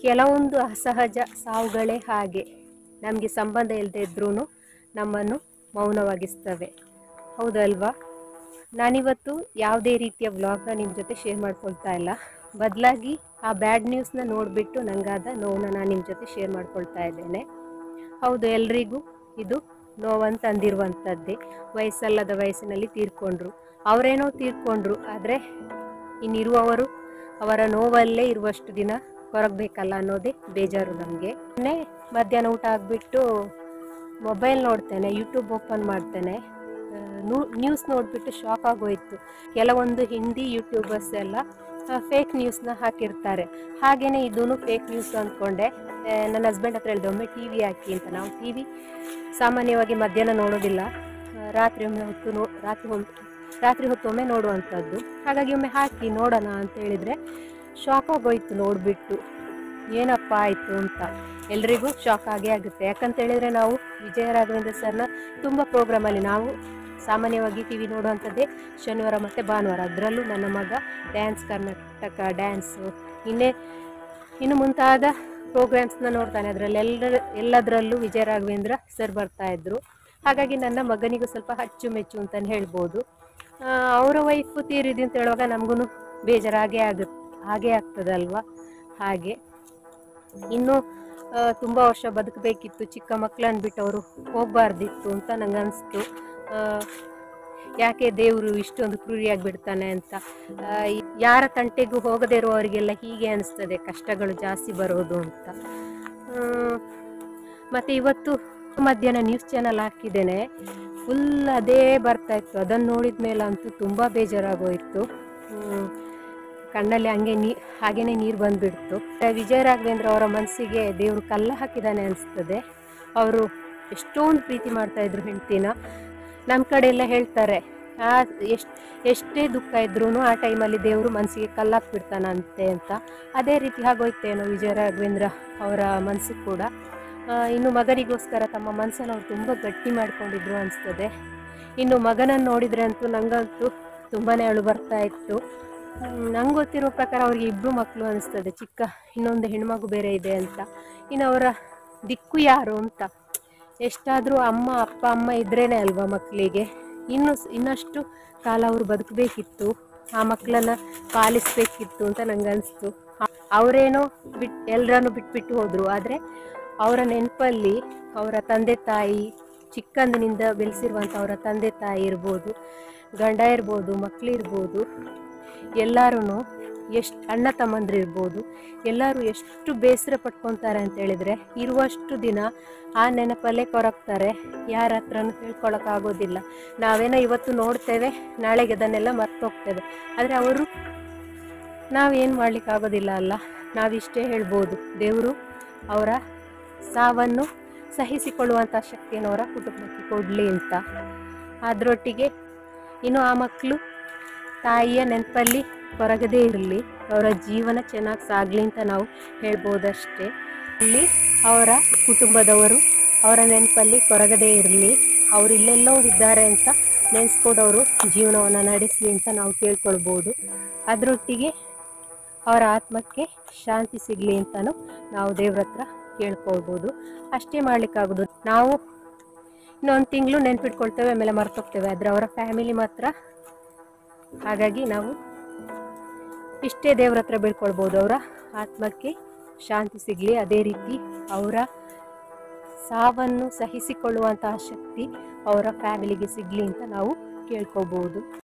ಕೆಲವೊಂದು ಅಸಹಜ ಸಾವುಗಳೇ ಹಾಗೆ ನಮಗೆ ಸಂಬಂಧ ಇಲ್ಲದೆ ಇದ್ರೂ ನಮ್ಮನ್ನು ಮೌನವಾಗಿಸ್ತವೆ ಹೌದಲ್ವಾ ನಾನಿವತ್ತು ಯಾವುದೇ ರೀತಿಯ ವ್ಲಾಗ್ನ ನಿಮ್ಮ ಜೊತೆ ಶೇರ್ ಮಾಡ್ಕೊಳ್ತಾ ಇಲ್ಲ ಬದಲಾಗಿ ಆ ಬ್ಯಾಡ್ ನ್ಯೂಸ್ನ ನೋಡಿಬಿಟ್ಟು ನನಗಾದ ನೋವನ್ನ ನಾನು ನಿಮ್ಮ ಜೊತೆ ಶೇರ್ ಮಾಡ್ಕೊಳ್ತಾ ಇದ್ದೇನೆ ಹೌದು ಎಲ್ರಿಗೂ ಇದು ನೋವಂತ ಅಂದಿರುವಂಥದ್ದೇ ವಯಸ್ಸಲ್ಲದ ವಯಸ್ಸಿನಲ್ಲಿ ತೀರ್ಕೊಂಡ್ರು ಅವರೇನೋ ತೀರ್ಕೊಂಡ್ರು ಆದರೆ ಇನ್ನಿರುವವರು ಅವರ ನೋವಲ್ಲೇ ಇರುವಷ್ಟು ದಿನ ಹೊರಗಬೇಕಲ್ಲ ಅನ್ನೋದೇ ಬೇಜಾರು ನಮಗೆ ಮೊನ್ನೆ ಮಧ್ಯಾಹ್ನ ಊಟ ಆಗಿಬಿಟ್ಟು ಮೊಬೈಲ್ ನೋಡ್ತೇನೆ ಯೂಟ್ಯೂಬ್ ಓಪನ್ ಮಾಡ್ತೇನೆ ನ್ಯೂಸ್ ನೋಡಿಬಿಟ್ಟು ಶಾಕ್ ಆಗೋಯ್ತು ಕೆಲವೊಂದು ಹಿಂದಿ ಯೂಟ್ಯೂಬರ್ಸ್ ಎಲ್ಲ ಫೇಕ್ ನ್ಯೂಸ್ನ ಹಾಕಿರ್ತಾರೆ ಹಾಗೆಯೇ ಇದೂ ಫೇಕ್ ನ್ಯೂಸ್ ಅಂದ್ಕೊಂಡೆ ಆ, ನನ್ನ ಹಸ್ಬೆಂಡ್ ಹತ್ರ ಹೇಳಿದೆ ಒಮ್ಮೆ ಟಿ ವಿ ಹಾಕಿ ಅಂತ ನಾವು ಟಿ ವಿ ಸಾಮಾನ್ಯವಾಗಿ ಮಧ್ಯಾಹ್ನ ನೋಡೋದಿಲ್ಲ ಆ, ರಾತ್ರಿ ಒಮ್ಮೆ ಹೊತ್ತು ನೋ ರಾತ್ರಿ ಒಮ್ಮೆ ರಾತ್ರಿ ಹೊತ್ತು ಒಮ್ಮೆ ನೋಡುವಂಥದ್ದು ಹಾಗಾಗಿ ಒಮ್ಮೆ ಹಾಕಿ ನೋಡೋಣ ಅಂತ ಹೇಳಿದರೆ ಶಾಕ್ ಆಗೋಯ್ತು ನೋಡಿಬಿಟ್ಟು ಏನಪ್ಪ ಆಯಿತು ಅಂತ ಎಲ್ರಿಗೂ ಶಾಕ್ ಆಗೇ ಆಗುತ್ತೆ ಯಾಕಂತ ಹೇಳಿದರೆ ನಾವು ವಿಜಯ ರಾಘವೇಂದ್ರ ಸರ್ನ ತುಂಬ ಪ್ರೋಗ್ರಾಮಲ್ಲಿ ನಾವು ಸಾಮಾನ್ಯವಾಗಿ ಟಿ ವಿ ನೋಡುವಂಥದ್ದೇ ಶನಿವಾರ ಮತ್ತು ಭಾನುವಾರ ಅದರಲ್ಲೂ ನನ್ನ ಮಗ ಡ್ಯಾನ್ಸ್ ಕರ್ನಾಟಕ ಡ್ಯಾನ್ಸು ಇನ್ನೇ ಇನ್ನು ಮುಂತಾದ ಪ್ರೋಗ್ರಾಮ್ಸ್ನ ನೋಡ್ತಾನೆ ಅದರಲ್ಲಿ ಎಲ್ಲರ ಎಲ್ಲದರಲ್ಲೂ ವಿಜಯ ರಾಘವೇಂದ್ರ ಸರ್ ಬರ್ತಾಯಿದ್ರು ಹಾಗಾಗಿ ನನ್ನ ಮಗನಿಗೂ ಸ್ವಲ್ಪ ಅಚ್ಚುಮೆಚ್ಚು ಅಂತಲೇ ಹೇಳ್ಬೋದು ಆ, ಅವರ ವೈಫು ತೀರಿದೆ ಅಂತ ಹೇಳುವಾಗ ನಮಗೂ ಬೇಜಾರಾಗೇ ಆಗುತ್ತೆ ಹಾಗೇ ಆಗ್ತದಲ್ವಾ ಹಾಗೆ ಇನ್ನು ತುಂಬ ವರ್ಷ ಬದುಕಬೇಕಿತ್ತು ಚಿಕ್ಕ ಮಕ್ಕಳನ್ನು ಬಿಟ್ಟು ಅವರು ಹೋಗಬಾರ್ದಿತ್ತು ಅಂತ ನಂಗೆ ಅನಿಸ್ತು ಯಾಕೆ ದೇವರು ಇಷ್ಟೊಂದು ಕ್ರೂರಿಯಾಗಿ ಬಿಡ್ತಾನೆ ಅಂತ ಆ, ಈ- ಯಾರ ತಂಟೆಗೂ ಹೋಗದೇ ಇರುವವರಿಗೆಲ್ಲ ಹೀಗೆ ಅನಿಸ್ತದೆ ಕಷ್ಟಗಳು ಜಾಸ್ತಿ ಬರೋದು ಅಂತ ಆ, ಮತ್ತೆ ಇವತ್ತು ಮಧ್ಯಾಹ್ನ ನ್ಯೂಸ್ ಚಾನಲ್ ಹಾಕಿದ್ದೇನೆ ಫುಲ್ ಅದೇ ಬರ್ತಾ ಇತ್ತು ಅದನ್ನು ನೋಡಿದ ಮೇಲೆ ಅಂತೂ ತುಂಬ ಬೇಜಾರಾಗೋಯಿತು ಹ್ಮ್. ಕಣ್ಣಲ್ಲಿ ಹಂಗೆ ನೀ ಹಾಗೇನೆ ನೀರು ಬಂದುಬಿಡ್ತು ವಿಜಯ ರಾಘವೇಂದ್ರ ಅವರ ಮನಸ್ಸಿಗೆ ದೇವರು ಕಲ್ಲ ಹಾಕಿದ್ದಾನೆ ಅನಿಸ್ತದೆ ಅವರು ಎಷ್ಟೊಂದು ಪ್ರೀತಿ ಮಾಡ್ತಾ ಇದ್ರು ಹೆಂಡ್ತಿನ ನಮ್ಮ ಕಡೆ ಎಲ್ಲ ಹೇಳ್ತಾರೆ ಆ ಎಷ್ಟು ಎಷ್ಟೇ ದುಃಖ ಇದ್ರೂ ಆ ಟೈಮಲ್ಲಿ ದೇವರು ಮನಸ್ಸಿಗೆ ಕಲ್ಲಾಕ್ಬಿಡ್ತಾನಂತೆ ಅಂತ ಅದೇ ರೀತಿ ಆಗೋಯ್ತೇನೋ ವಿಜಯ ರಾಘವೇಂದ್ರ ಅವರ ಮನಸ್ಸು ಕೂಡ ಆ, ಇನ್ನು ಮಗನಿಗೋಸ್ಕರ ತಮ್ಮ ಮನಸ್ಸನ್ನು ಅವ್ರು ತುಂಬ ಗಟ್ಟಿ ಮಾಡ್ಕೊಂಡಿದ್ರು ಅನಿಸ್ತದೆ ಇನ್ನು ಮಗನನ್ನು ನೋಡಿದರೆ ಅಂತೂ ನಂಗಂತೂ ತುಂಬಾ ಅಳು ಬರ್ತಾ ಇತ್ತು ನಂಗೆ ಗೊತ್ತಿರೋ ಪ್ರಕಾರ ಅವ್ರಿಗೆ ಇಬ್ಬರು ಮಕ್ಕಳು ಅನಿಸ್ತದೆ ಚಿಕ್ಕ ಇನ್ನೊಂದು ಹೆಣ್ಮಗು ಬೇರೆ ಇದೆ ಅಂತ ಇನ್ನು ಅವರ ದಿಕ್ಕು ಯಾರು ಅಂತ ಎಷ್ಟಾದರೂ ಅಮ್ಮ ಅಪ್ಪ ಅಮ್ಮ ಇದ್ರೇನೆ ಅಲ್ವಾ ಮಕ್ಕಳಿಗೆ ಇನ್ನು ಸ್- ಇನ್ನಷ್ಟು ಕಾಲ ಅವರು ಬದುಕಬೇಕಿತ್ತು ಆ ಮಕ್ಕಳನ್ನ ಪಾಲಿಸ್ಬೇಕಿತ್ತು ಅಂತ ನಂಗೆ ಅನಿಸ್ತು ಅವರೇನೋ ಬಿಟ್ ಎಲ್ಲರನ್ನು ಬಿಟ್ಬಿಟ್ಟು ಹೋದರು ಆದರೆ ಅವರ ನೆನಪಲ್ಲಿ ಅವರ ತಂದೆ ತಾಯಿ ಚಿಕ್ಕಂದಿನಿಂದ ಬೆಳೆಸಿರುವಂಥ ಅವರ ತಂದೆ ತಾಯಿ ಇರ್ಬೋದು ಗಂಡ ಇರ್ಬೋದು ಮಕ್ಕಳಿರ್ಬೋದು ಎಲ್ಲರೂ ಎಷ್ಟು ಅಣ್ಣ ತಮ್ಮಂದ್ರು ಇರ್ಬೋದು ಎಲ್ಲರೂ ಎಷ್ಟು ಬೇಸರ ಪಟ್ಕೊತಾರೆ ಅಂತ ಹೇಳಿದರೆ ಇರುವಷ್ಟು ದಿನ ಆ ನೆನಪಲ್ಲೇ ಕೊರಗ್ತಾರೆ ಯಾರ ಹತ್ರನೂ ಹೇಳ್ಕೊಳಕ್ಕಾಗೋದಿಲ್ಲ ನಾವೇನೋ ಇವತ್ತು ನೋಡ್ತೇವೆ ನಾಳೆಗೆ ಅದನ್ನೆಲ್ಲ ಮರ್ತೋಗ್ತೇವೆ ಆದರೆ ಅವರು ನಾವೇನು ಮಾಡಲಿಕ್ಕಾಗೋದಿಲ್ಲ ಅಲ್ಲ ನಾವಿಷ್ಟೇ ಹೇಳ್ಬೋದು ದೇವರು ಅವರ ಸಾವನ್ನು ಸಹಿಸಿಕೊಳ್ಳುವಂಥ ಶಕ್ತಿಯನ್ನು ಅವರ ಕುಟುಂಬಕ್ಕೆ ಕೊಡಲಿ ಅಂತ ಅದರೊಟ್ಟಿಗೆ ಇನ್ನು ಆ ಮಕ್ಕಳು ತಾಯಿಯ ನೆನಪಲ್ಲಿ ಹೊರಗದೇ ಇರಲಿ ಅವರ ಜೀವನ ಚೆನ್ನಾಗಿ ಸಾಗಲಿ ಅಂತ ನಾವು ಹೇಳ್ಬೋದಷ್ಟೇ ಇಲ್ಲಿ ಅವರ ಕುಟುಂಬದವರು ಅವರ ನೆನಪಲ್ಲಿ ಕೊರಗದೇ ಇರಲಿ ಅವರು ಇಲ್ಲೆಲ್ಲೋ ಇದ್ದಾರೆ ಅಂತ ನೆನೆಸ್ಕೊಂಡು ಅವರು ಜೀವನವನ್ನು ನಡೆಸಲಿ ಅಂತ ನಾವು ಕೇಳ್ಕೊಳ್ಬೋದು ಅದರೊಟ್ಟಿಗೆ ಅವರ ಆತ್ಮಕ್ಕೆ ಶಾಂತಿ ಸಿಗಲಿ ಅಂತಲೂ ನಾವು ದೇವ್ರ ಹತ್ರ ಕೇಳ್ಕೊಳ್ಬೋದು ಅಷ್ಟೇ ಮಾಡ್ಲಿಕ್ಕಾಗೋದು ನಾವು ಇನ್ನೊಂದು ತಿಂಗಳು ನೆನ್ಪಿಟ್ಕೊಳ್ತೇವೆ ಆಮೇಲೆ ಮರ್ತೋಗ್ತೇವೆ ಆದರೆ ಅವರ ಫ್ಯಾಮಿಲಿ ಮಾತ್ರ ಹಾಗಾಗಿ ನಾವು ಇಷ್ಟೇ ದೇವ್ರ ಹತ್ರ ಬೇಡ್ಕೊಳ್ಬೋದು ಅವರ ಆತ್ಮಕ್ಕೆ ಶಾಂತಿ ಸಿಗಲಿ ಅದೇ ರೀತಿ ಅವರ ಸಾವನ್ನು ಸಹಿಸಿಕೊಳ್ಳುವಂತಹ ಶಕ್ತಿ ಅವರ ಫ್ಯಾಮಿಲಿಗೆ ಸಿಗಲಿ ಅಂತ ನಾವು ಕೇಳ್ಕೊಬೋದು